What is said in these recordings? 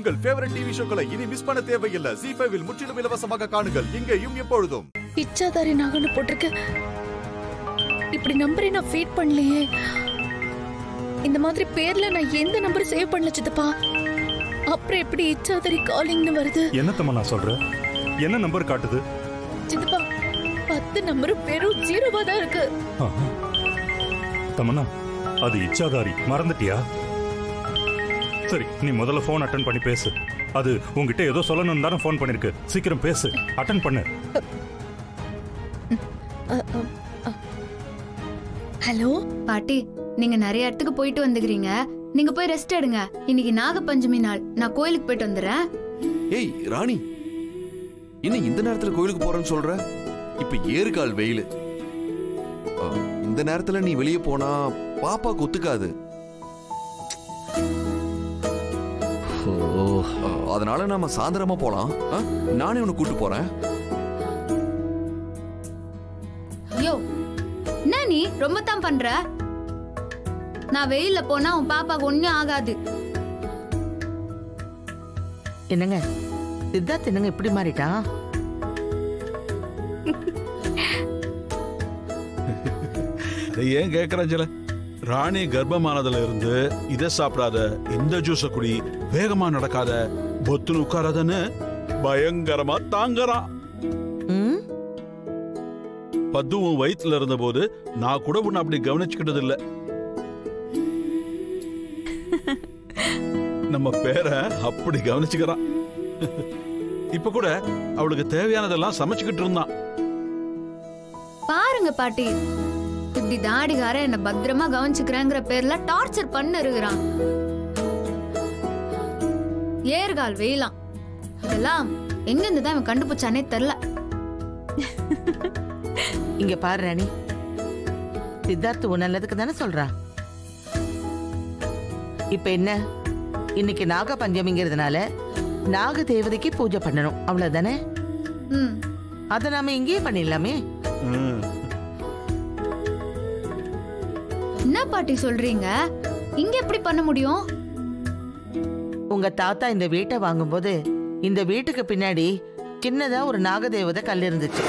உங்கள் favourite TV ஷோக்களை இனி miss பண்ண தேவையில்லை ஜி ஃபைவில் முற்றிலும் இலவசமாக காணுங்கள் இங்கேயும் எப்பொழுதும் இச்சாதாரி நாகன்னு போட்டிருக்கு இப்படி நம்பரை நான் ஃபீட் பண்ணலையே இந்த மாதிரி பேர்ல நான் எந்த நம்பர் சேவ் பண்ணல சித்தப்பா அப்புறம் எப்படி இச்சாதாரி காலிங்னு வருது என்னத்தம்மா நான் சொல்றேன் என்ன நம்பர் காட்டுது சித்தப்பா பத்து நம்பரும் வெறும் ஜீரோவா தான் இருக்கு ஆஹா. தமன்னா அது இச்சாதாரி மறந்துட்டியா சரி நீ முதல்ல ஃபோன் அட்டன் பண்ணி பேசு அது உங்ககிட்ட ஏதோ சொல்லணும் தானே ஃபோன் பண்ணிருக்கு சீக்கிரம் பேசு அட்டன் பண்ணு ஹலோ பாட்டி நீங்க நிறைய இடத்துக்கு போயிட்டு வந்துக்கிறீங்க நீங்க போய் ரெஸ்ட் எடுங்க இன்னைக்கு நாக பஞ்சமி நாள் நான் கோயிலுக்கு போயிட்டு வந்துடுறேன் ஏய் ராணி என்ன இந்த நேரத்துல கோயிலுக்கு போறேன்னு சொல்ற இப்ப ஏறுகால் வெயில் இந்த நேரத்துல நீ வெளியே போனா பாப்பாக்கு ஒத்துக்காது ஆ, அதனால நாம சாயந்தரமா போலாம் ஆ? நானே உன்னை கூட்டு போறேன் ஐயோ என்ன நீ ரொம்ப தான் பண்ற நான் வெயில்ல போனா உன் பாப்பாக்கு ஒண்ணும் ஆகாது என்னங்க சித்தார்த் என்னங்க இப்படி மாறிட்டான் இதை ஏன் கேக்குறேன் ராணி கர்ப்பமானதுல இருந்து இதை சாப்பிடாத இந்த ஜூஸ குடி வேகமா நடக்காத பொத்துன்னு உட்காராதன்னு பயங்கரமா தாங்கறான் ம் பத்துவும் வயித்துல இருந்தபோது நான் கூட உன்னை அப்படி கவனிச்சுக்கிட்டது இல்ல நம்ம பேரை அப்படி கவனிச்சுக்கிறான் இப்ப கூட அவளுக்கு தேவையானதெல்லாம் சமைச்சுக்கிட்டு இருந்தான் பாருங்க பாட்டி இப்படி தாடிகார என்ன பத்திரமா கவனிச்சுக்கிறேங்கிற பேர்ல டார்ச்சர் பண்ண இருக்கிறான் ஏர்கால் வெயிலாம் இதெல்லாம் எங்க இருந்து தான் இவன் கண்டுபிடிச்சானே தெரியல இங்க பாரு ராணி சித்தார்த் உன் நல்லதுக்கு தானே சொல்றான் இப்ப என்ன இன்னைக்கு நாக பஞ்சமிங்கிறதுனால நாக தேவதைக்கு பூஜை பண்ணணும் அவ்வளவுதானே ம் அதை நாம இங்கேயே பண்ணிடலாமே ம். என்ன பாட்டி சொல்றீங்க இங்க எப்படி பண்ண முடியும் உங்க தாத்தா இந்த வீட்டை வாங்கும்போது இந்த வீட்டுக்கு பின்னாடி சின்னதா ஒரு நாகதேவதை கல் இருந்துச்சு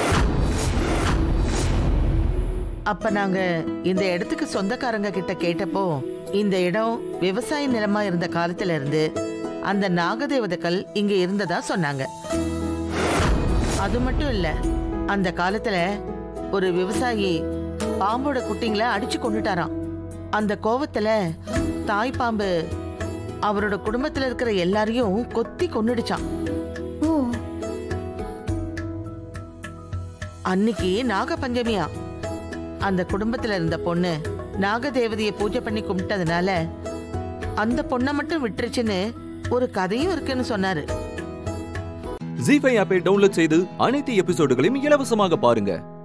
அப்ப நாங்க இந்த இடத்துக்கு சொந்தக்காரங்க கிட்ட கேட்டப்போ இந்த இடம் விவசாய நிலமா இருந்த காலத்துல இருந்து அந்த நாகதேவதை கல் இங்க இருந்ததா சொன்னாங்க அது மட்டும் இல்ல அந்த காலத்துல ஒரு விவசாயி பாம்போட குட்டிங்களை அடிச்சு கொண்டுட்டாராம் அந்த கோவத்துல தாய் பாம்பு அவரோட குடும்பத்துல இருக்கிற எல்லாரையும் கொத்தி கொன்னுடுச்சான் ஓ அன்னைக்கு நாக பஞ்சமியா அந்த குடும்பத்துல இருந்த பொண்ணு நாகதேவதையை பூஜை பண்ணி கும்பிட்டதுனால அந்த பொண்ணை மட்டும் விட்டுருச்சுன்னு ஒரு கதையும் இருக்குன்னு சொன்னாரு ஜி ஃபைவ் ஆப்பை டவுன்லோட் செய்து அனைத்து எபிசோடுகளையும் இலவசமாக பாருங்க